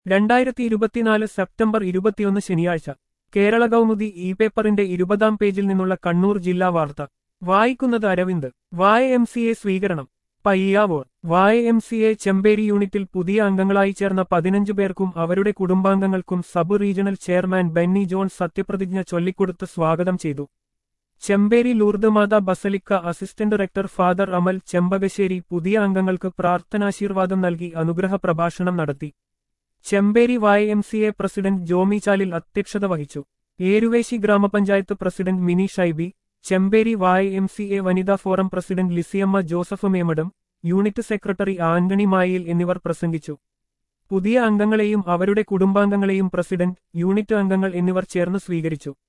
രണ്ടായിരത്തി ഇരുപത്തിനാല് സെപ്റ്റംബർ ഇരുപത്തിയൊന്ന് ശനിയാഴ്ച കേരള കൗമുദി ഇ പേപ്പറിന്റെ ഇരുപതാം പേജിൽ നിന്നുള്ള കണ്ണൂർ ജില്ലാ വാർത്ത വായിക്കുന്നത് അരവിന്ദ് വായ എം സി എ സ്വീകരണം പയ്യാവൂർ വായ എം സി എ ചെമ്പേരി യൂണിറ്റിൽ പുതിയ അംഗങ്ങളായി ചേർന്ന പതിനഞ്ചു പേർക്കും അവരുടെ കുടുംബാംഗങ്ങൾക്കും sub regional chairman Benny John സത്യപ്രതിജ്ഞ ചൊല്ലിക്കൊടുത്ത് സ്വാഗതം ചെയ്തു Chemperi Lourdes Matha basilica assistant director father Amal Chempakassery പുതിയ അംഗങ്ങൾക്ക് പ്രാർത്ഥനാശീർവാദം നൽകി അനുഗ്രഹ പ്രഭാഷണം നടത്തി Chemperi Y M C A president Jomy Chalil അധ്യക്ഷത വഹിച്ചു ഏരുവേശി ഗ്രാമപഞ്ചായത്ത് president Mini Shaiby Chemperi Y M C A വനിതാ forum president Lissiyamma Joseph Memadam unit secretary Antony Mayil എന്നിവർ പ്രസംഗിച്ചു പുതിയ അംഗങ്ങളെയും അവരുടെ കുടുംബാംഗങ്ങളെയും പ്രസിഡന്റ് യൂണിറ്റ് അംഗങ്ങൾ എന്നിവർ ചേർന്ന് സ്വീകരിച്ചു